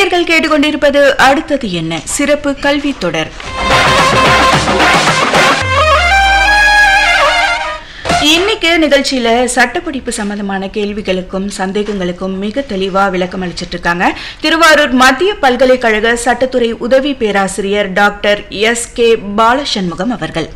நேர்கள் கேட்டுக்கொண்டிருப்பது அடுத்தது என்ன சிறப்பு கல்வி தொடர் இன்னைக்கு நிகழ்ச்சியில சட்டப்படிப்பு சம்பந்தமான கேள்விகளுக்கும் சந்தேகங்களுக்கும் மிக தெளிவா விளக்கம் அளிச்சிட்டு இருக்காங்க திருவாரூர் மத்திய பல்கலைக்கழக சட்டத்துறை உதவி பேராசிரியர் டாக்டர் எஸ் கே பாலசண்முகம் அவர்கள்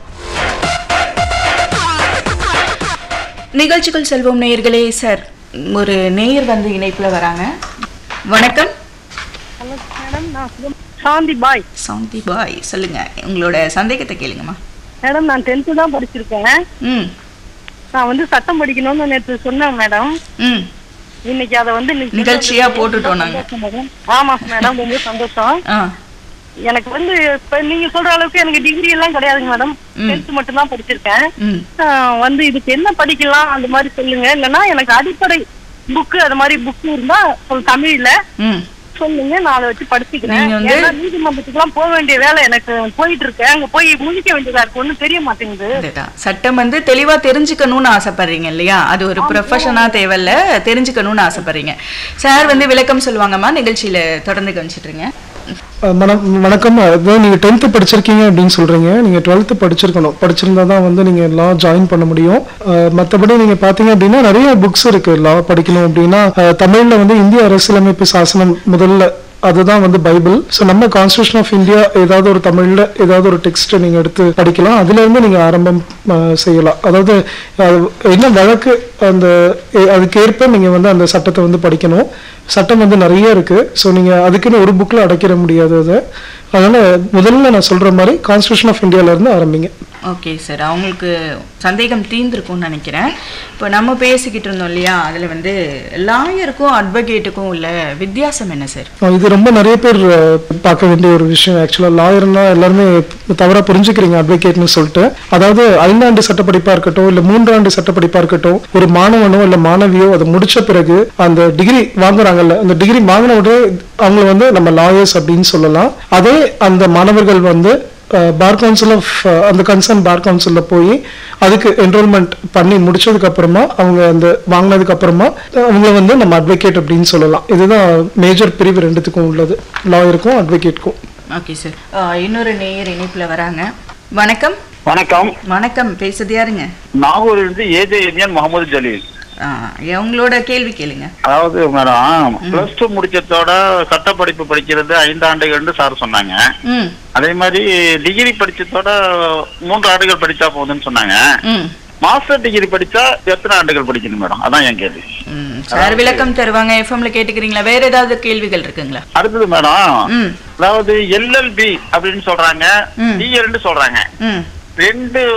நிகழ்ச்சிகள் செல்வோம் நேயர்களே சார் ஒரு நேயர் வந்து இணைப்புல வராங்க வணக்கம் ஹலோ மேடம் நான் சுகம் சாந்தி பாய் சாந்தி பாய் சொல்லுங்க உங்களோட சந்தேகத்தை கேளுங்கம்மா மேடம் நான் டென்த்து தான் படிச்சிருக்கேன் ம் நான் வந்து சட்டம் படிக்கணும்னு நேற்று சொன்னேன் மேடம் ம் இன்னைக்கு அதை வந்து இன்னைக்கு நிகழ்ச்சியா போட்டுட்டோம் நாங்க. சந்தோஷம் மேடம். ஆமா மேடம் ரொம்ப சந்தோஷம் ஆ எனக்கு வந்து இப்ப நீங்க சொல்ற அளவுக்கு எனக்கு டிகிரி எல்லாம் கிடையாதுங்க மேடம் ம். டென்த் மட்டும் தான் படிச்சிருக்கேன் ம் ஆஹ் வந்து இதுக்கு என்ன படிக்கலாம் அந்த மாதிரி சொல்லுங்க இல்லைன்னா எனக்கு அடிப்படை புக்கு அது மாதிரி புக்கு இருந்தா சொல் தமிழ்ல ம் சொல்லுங்க நான் அதை வச்சு படிச்சுக்கிறேன் நீங்க வந்து- ஏன்னா நீதிமன்றத்துக்குலாம் போக வேண்டிய வேலை எனக்கு போயிட்டு இருக்கேன் அங்க போய் முழிக்க வேண்டியதா இருக்கு ஒண்ணும் தெரிய மாட்டேங்குது அதுதான் சட்டம் வந்து தெளிவா தெரிஞ்சுக்கணும்னு ஆசைப்படுறீங்க இல்லையா அது ஒரு ப்ரொஃபஷனா தேவையில்ல தெரிஞ்சுக்கணும்னு ஆசைப்படுறீங்க சார் வந்து விளக்கம் சொல்லுவாங்கம்மா நிகழ்ச்சியில தொடர்ந்து கவனிச்சிட்டுருங்க அஹ் வணக் வணக்கம் இப்போ நீங்கள் டென்த்து படிச்சிருக்கீங்க அப்படின்னு சொல்கிறீங்க நீங்கள் டுவெல்த்து படிச்சிருக்கணும் படிச்சிருந்தா தான் வந்து நீங்கள் லா ஜாயின் பண்ண முடியும் மற்றபடி நீங்கள் பார்த்தீங்க அப்படின்னா நிறைய புக்ஸ் இருக்குது லா படிக்கணும் அப்படின்னா தமிழில் வந்து இந்திய அரசியலமைப்பு சாசனம் முதல்ல அதுதான் வந்து பைபிள் ஸோ நம்ம கான்ஸ்டியூஷன் ஆஃப் இந்தியா ஏதாவது ஒரு தமிழில் ஏதாவது ஒரு டெக்ஸ்ட் நீங்கள் எடுத்து படிக்கலாம் அதுலேருந்து நீங்கள் ஆரம்பம் அஹ், செய்யலாம் அதாவது அஹ், என்ன வழக்கு அந்த எ- அதுக்கேற்ப நீங்கள் வந்து அந்த சட்டத்தை வந்து படிக்கணும் சட்டம் வந்து நிறைய இருக்கு ஸோ நீங்கள் அதுக்குன்னு ஒரு புக்கில் அடைக்கிற முடியாது அதை அதனால முதல்ல நான் சொல்ற மாதிரி கான்ஸ்டியூஷன் ஆஃப் இந்தியால இருந்து ஆரம்பிங்க ஓகே சார் அவங்களுக்கு சந்தேகம் தீர்ந்திருக்கும்னு நினைக்கிறேன் இப்போ நம்ம பேசிக்கிட்டு இருந்தோம் இல்லையா அதுல வந்து லாயருக்கும் அட்வொகேட்டுக்கும் உள்ள வித்தியாசம் என்ன சார் அஹ் இது ரொம்ப நிறைய பேர் அஹ், பார்க்க வேண்டிய ஒரு விஷயம் ஆக்சுவலாக லாயர்னா எல்லாருமே தவறாக புரிஞ்சுக்கிறீங்க அட்வொகேட்னு சொல்லிட்டு அதாவது ஐந்தாண்டு சட்டப்படிப்பா இருக்கட்டும் இல்லை மூன்றாண்டு சட்டப்படிப்பா இருக்கட்டும் ஒரு மாணவனோ இல்லை மாணவியோ அதை முடிச்ச பிறகு அந்த டிகிரி வாங்குறாங்கல்ல அந்த டிகிரி வாங்கின உடனே அவங்கள வந்து நம்ம லாயர்ஸ் அப்படின்னு சொல்லலாம் அதே அந்த மாணவர்கள் வந்து பார் கவுன்சில் ஆஃப் அந்த கன்சர்ன் பார் கவுன்சிலில் போய் அதுக்கு என்ரோல்மெண்ட் பண்ணி முடிச்சதுக்கு அப்புறமா அவங்க அந்த வாங்கினதுக்கு அப்புறமா அவங்கள வந்து நம்ம அட்வொகேட் அப்படின்னு சொல்லலாம் இதுதான் மேஜர் பிரிவு ரெண்டுத்துக்கும் உள்ளது லாயருக்கும் அட்வொகேட்க்கும் ஓகே சார் இன்னொரு நேயர் இணைப்புல வராங்க வணக்கம் வணக்கம் வணக்கம் பேசுறது யாருங்க நாகூரிலிருந்து ஏஜே இந்தியன் முகமது ஜலீல் ஆ, உங்களோட கேள்வி கேளுங்க அதாவது மேடம் பிளஸ் டூ முடிச்சதோட சட்ட படிப்பு படிக்கிறது ஐந்து ஆண்டுகள்னு சார் சொன்னாங்க ம் அதே மாதிரி டிகிரி படிச்சதோட மூன்று ஆண்டுகள் படிச்சா போதும்னு சொன்னாங்க ம் மாஸ்டர் டிகிரி படிச்சா எத்தனை ஆண்டுகள் படிக்கணும் மேடம் அதான் என் கேள்வி ம் சார் விளக்கம் தருவாங்க எஃப்எம்ல கேட்டுக்கிறீங்களா வேற ஏதாவது கேள்விகள் இருக்குங்களா அடுத்தது மேடம் ம் அதாவது எல்எல்பி அப்படின்னு சொல்றாங்க ம். டிஎல்னு சொல்றாங்க ம் ரெண்டு